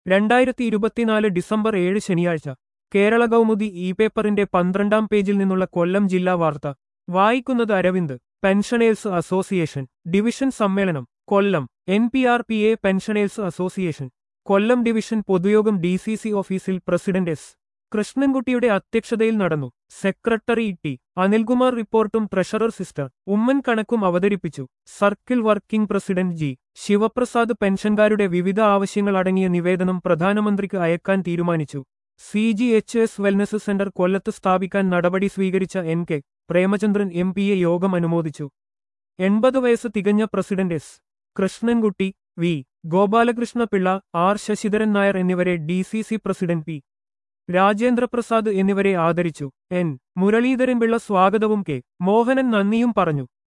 രണ്ടായിരത്തി ഇരുപത്തിനാല് ഡിസംബർ ഏഴ് ശനിയാഴ്ച കേരള കൗമുദി ഇ പേപ്പറിന്റെ പന്ത്രണ്ടാം പേജിൽ നിന്നുള്ള കൊല്ലം ജില്ലാ വാർത്ത വായിക്കുന്നത് അരവിന്ദ് പെൻഷനേഴ്സ് അസോസിയേഷൻ ഡിവിഷൻ സമ്മേളനം Kollam N P R P A pensioners association Kollam division പൊതുയോഗം ഡി സി സി ഓഫീസിൽ പ്രസിഡന്റ് എസ് കൃഷ്ണൻകുട്ടിയുടെ അധ്യക്ഷതയിൽ നടന്നു സെക്രട്ടറി ടി അനിൽകുമാർ റിപ്പോർട്ടും ട്രഷറർ സിസ്റ്റർ ഉമ്മൻ കണക്കും അവതരിപ്പിച്ചു circle working president G Sivaprasad പെൻഷൻകാരുടെ വിവിധ ആവശ്യങ്ങൾ അടങ്ങിയ നിവേദനം പ്രധാനമന്ത്രിക്ക് അയക്കാൻ തീരുമാനിച്ചു C G H S wellness centre കൊല്ലത്ത് സ്ഥാപിക്കാൻ നടപടി സ്വീകരിച്ച എൻ കെ പ്രേമചന്ദ്രൻ എം പിയെ യോഗം അനുമോദിച്ചു എൺപത് വയസ്സ് തികഞ്ഞ president S Krishnankutty V Gopalakrishna Pillai R Sasidharan Nair എന്നിവരെ D C C president P Rajendraprasad എന്നിവരെ ആദരിച്ചു എൻ മുരളീധരൻ പിള്ള സ്വാഗതവും കെ മോഹനൻ നന്ദിയും പറഞ്ഞു